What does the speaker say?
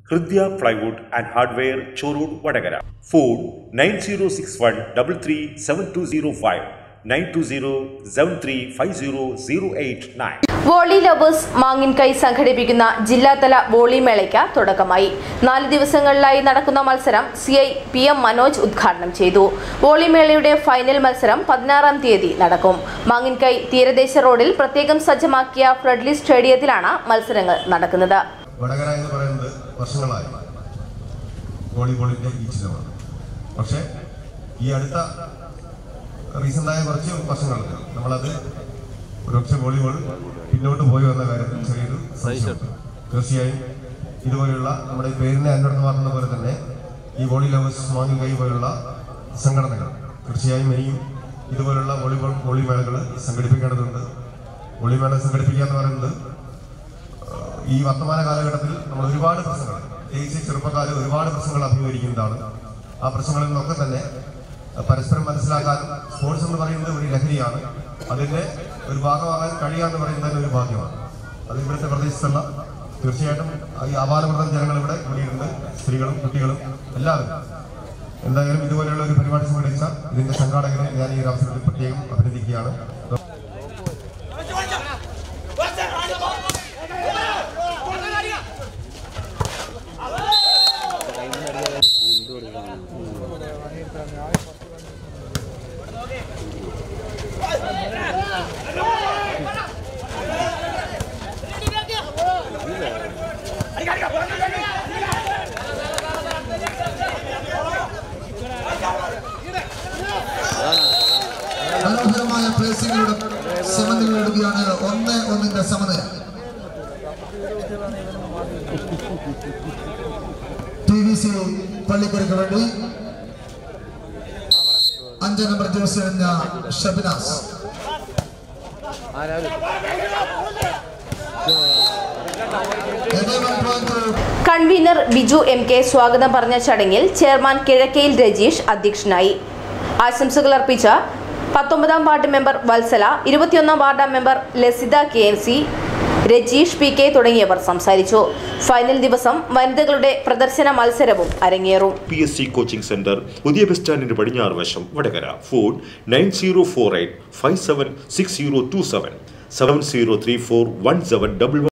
Hridya plywood and hardware Chorur Vadakara phone nine zero six one double three seven two zero five nine two zero seven three five zero zero eight nine volley lovers Manginkai സംഘടിപ്പിക്കുന്ന ജില്ലാതല volley മേളയ്ക്ക് തുടക്കമായി നാല് ദിവസങ്ങളിലായി നടക്കുന്ന മത്സരം C I P M Manoj ഉദ്ഘാടനം ചെയ്തു വോളി മേളയുടെ ഫൈനൽ മത്സരം പതിനാറാം തീയതി നടക്കും മാങ്ങിൻകൈ തീരദേശ റോഡിൽ പ്രത്യേകം സജ്ജമാക്കിയ ഫ്രെഡ്ലി സ്റ്റേഡിയത്തിലാണ് മത്സരങ്ങൾ നടക്കുന്നത് വടകര എന്ന് പറയുന്നത് വർഷങ്ങളായി വോളിബോളിന്റെ ഈ ചിഹ്നമാണ് പക്ഷേ ഈ അടുത്ത റീസെൻ്റായ കുറച്ച് വർഷങ്ങൾക്ക് നമ്മളത് ഒരുപക്ഷെ വോളിബോൾ പിന്നോട്ട് പോയി വന്ന കാര്യത്തിൽ ചെറിയൊരു സംശയമുണ്ട് തീർച്ചയായും ഇതുപോലെയുള്ള നമ്മുടെ ഈ പേരിനെ അന്വർത്ഥമാക്കുന്ന പോലെ തന്നെ ഈ വോളി ലവേഴ്സ് മാങ്ങി കൈ പോലുള്ള സംഘടനകൾ തീർച്ചയായും ഇനിയും ഇതുപോലുള്ള വോളിബോൾ വോളി മേളകൾ സംഘടിപ്പിക്കേണ്ടതുണ്ട് വോളി മേള സംഘടിപ്പിക്കുക എന്ന് പറയുന്നത് ഈ വർത്തമാന കാലഘട്ടത്തിൽ നമ്മൾ ഒരുപാട് പ്രശ്നങ്ങൾ പ്രത്യേകിച്ച് ചെറുപ്പക്കാർ ഒരുപാട് പ്രശ്നങ്ങൾ അഭിമുഖീകരിക്കുന്നതാണ് ആ പ്രശ്നങ്ങളിൽ നിന്നൊക്കെ തന്നെ പരസ്പരം മനസ്സിലാക്കാനും സ്പോർട്സ് എന്ന് പറയുന്നത് ഒരു ലഹരിയാണ് അതിന്റെ ഒരു ഭാഗമാകാൻ കഴിയുക എന്ന് പറയുന്നത് ഒരു ഭാഗ്യമാണ് അത് ഇവിടുത്തെ പ്രദേശത്തുള്ള തീർച്ചയായിട്ടും ഈ അപാലപ്രദം ജനങ്ങൾ ഇവിടെ കൂടിയിട്ടുണ്ട് സ്ത്രീകളും കുട്ടികളും എല്ലാവരും എന്തായാലും ഇതുപോലെയുള്ള ഒരു പരിപാടി സംഘടിപ്പിച്ച ഇതിന്റെ സംഘാടകരെ ഞാൻ ഈ ഒരു അവസരത്തിൽ പ്രത്യേകം അഭിനന്ദിക്കുകയാണ് മനോഹരമായ പ്ലേസിംഗിലൂടെ സമനിലയിടുകയാണ് ഒന്ന് ഒന്നിന്റെ സമനില ടി വി സി പള്ളിക്കരയ്ക്ക് വേണ്ടി അഞ്ചാം നമ്പർ ജേഴ്സി അണിഞ്ഞ Shabinas Eleven point to convener Biju M K സ്വാഗതം പറഞ്ഞ ചടങ്ങിൽ ചെയർമാൻ കിഴക്കയിൽ രജീഷ് അധ്യക്ഷനായി ആശംസകൾ അർപ്പിച്ച പത്തൊമ്പതാം വാർഡ് മെമ്പർ വത്സല ഇരുപത്തിയൊന്നാം ward member Lasitha K N C Rajeesh P K തുടങ്ങിയവർ സംസാരിച്ചു ഫൈനൽ ദിവസം വനിതകളുടെ പ്രദർശന മത്സരവും അരങ്ങേറും P S C coaching centre പുതിയ ബസ് സ്റ്റാൻഡിന് പടിഞ്ഞാറ് വശം Vadakara phone nine zero four eight five seven six zero two seven seven zero three four one seven double